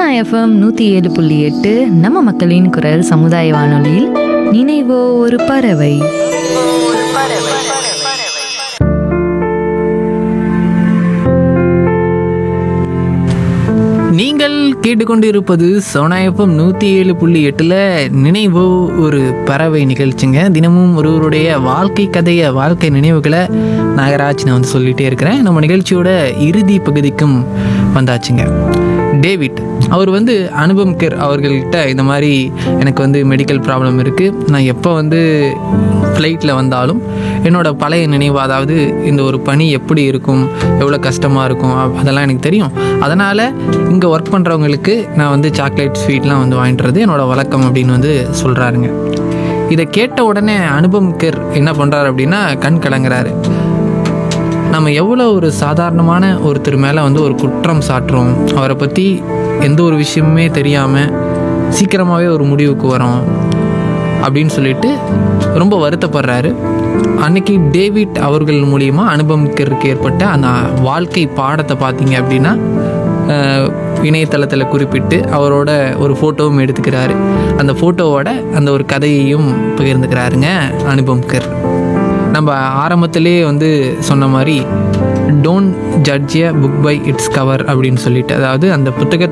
Sona FM நூற்றி ஏழு புள்ளி எட்டு நம்ம மக்களின் குரல் சமுதாய வானொலியில் நினைவோ ஒரு பறவை நீங்கள் கேட்டுக்கொண்டிருப்பது சோனா எஃப்எம் நூற்றி ஏழு புள்ளி எட்டில் நினைவோ ஒரு பறவை நிகழ்ச்சிங்க தினமும் ஒருவருடைய வாழ்க்கை கதையை வாழ்க்கை நினைவுகளை நாகராஜ் நான் வந்து சொல்லிகிட்டே இருக்கிறேன் நம்ம நிகழ்ச்சியோட இறுதி பகுதிக்கும் வந்தாச்சுங்க டேவிட் அவர் வந்து அனுபம் கேர் அவர்கள்ட்ட இந்த மாதிரி எனக்கு வந்து மெடிக்கல் ப்ராப்ளம் இருக்குது நான் எப்போ வந்து ஃப்ளைட்டில் வந்தாலும் என்னோட பழைய நினைவு அதாவது இந்த ஒரு பணி எப்படி இருக்கும் எவ்வளோ கஷ்டமாக இருக்கும் அ- அதெல்லாம் எனக்கு தெரியும் அதனால் இங்கே ஒர்க் பண்ணுறவங்களுக்கு நான் வந்து சாக்லேட் ஸ்வீட்லாம் வந்து வாங்கிட்டு வரது என்னோட வழக்கம் அப்படின்னு வந்து சொல்கிறாருங்க இதை கேட்ட உடனே அனுபம் கேர் என்ன பண்ணுறாரு அப்படின்னா கண் கலங்குறாரு நம்ம எவ்வளோ ஒரு சாதாரணமான ஒருத்தர் மேலே வந்து ஒரு குற்றம் சாட்டுறோம் அவரை பற்றி எந்த ஒரு விஷயமுமே தெரியாமல் சீக்கிரமாகவே ஒரு முடிவுக்கு வரோம் அப்படின்னு சொல்லிட்டு ரொம்ப வருத்தப்படுறாரு அன்னைக்கு டேவிட் அவர்கள் மூலியமாக அனுபவிக்கிறதுக்கு ஏற்பட்ட அந்த வாழ்க்கை பாடத்தை பார்த்தீங்க அப்படின்னா அஹ், இணையதளத்தில் குறிப்பிட்டு அவரோட ஒரு ஃபோட்டோவும் எடுத்துக்கிறாரு அந்த ஃபோட்டோவோட அந்த ஒரு கதையையும் பகிர்ந்துக்கிறாருங்க அனுபம்கர் நம்ம ஆரம்பத்திலே வந்து சொன்ன மாதிரி don't judge a book by its cover அப்படின்னு சொல்லிட்டு அதாவது அந்த புத்தகத்தை